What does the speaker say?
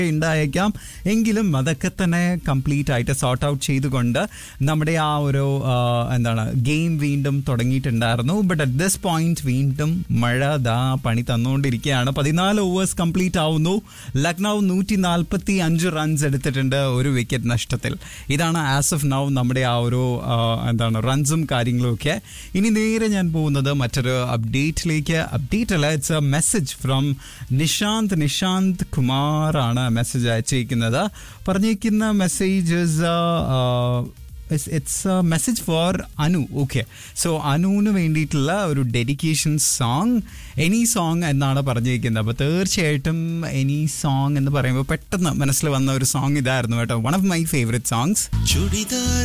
ഉണ്ടായേക്കാം എങ്കിലും അതൊക്കെ തന്നെ കംപ്ലീറ്റ് ആയിട്ട് സോർട്ട് ഔട്ട് ചെയ്തുകൊണ്ട് നമ്മുടെ ആ ഒരു ആ, എന്താണ് ഗെയിം വീണ്ടും തുടങ്ങിയിട്ടുണ്ടായിരുന്നു ബട്ട് അറ്റ് ദിസ് പോയിന്റ് വീണ്ടും മഴ ദാ പണി തന്നുകൊണ്ടിരിക്കുകയാണ് പതിനാല് ഓവേഴ്സ് കംപ്ലീറ്റ് ആവുന്നു ലക്നൗ നൂറ്റി നാൽപ്പത്തി അഞ്ച് റൺസ് എടുത്തിട്ടുണ്ട് ഒരു വിക്കറ്റ് നഷ്ടത്തിൽ ഇതാണ് ആസ് ഓഫ് നൗ നമ്മുടെ ആ ഒരു ആ, എന്താണ് റൺസും കാര്യങ്ങളും ഒക്കെ ഇനി നേരെ ഞാൻ പോകുന്നത് മറ്റൊരു അപ്ഡേറ്റിലേക്ക് അപ്ഡേറ്റ് അല്ല it's a message from Nishanth Nishanth Kumar ആണ് മെസ്സേജ് അയച്ചിരിക്കുന്നത് പറഞ്ഞിരിക്കുന്ന messages it's a message for Anu okay so അനുവിന് വേണ്ടിയിട്ടുള്ള ഒരു ഡെഡിക്കേഷൻ സോങ് എനി സോങ് എന്നാണ് പറഞ്ഞിരിക്കുന്നത് അപ്പോൾ തീർച്ചയായിട്ടും എനി സോങ് എന്ന് പറയുമ്പോൾ പെട്ടെന്ന് മനസ്സിൽ വന്ന ഒരു സോങ് ഇതായിരുന്നു കേട്ടോ one of my favourite songs churidar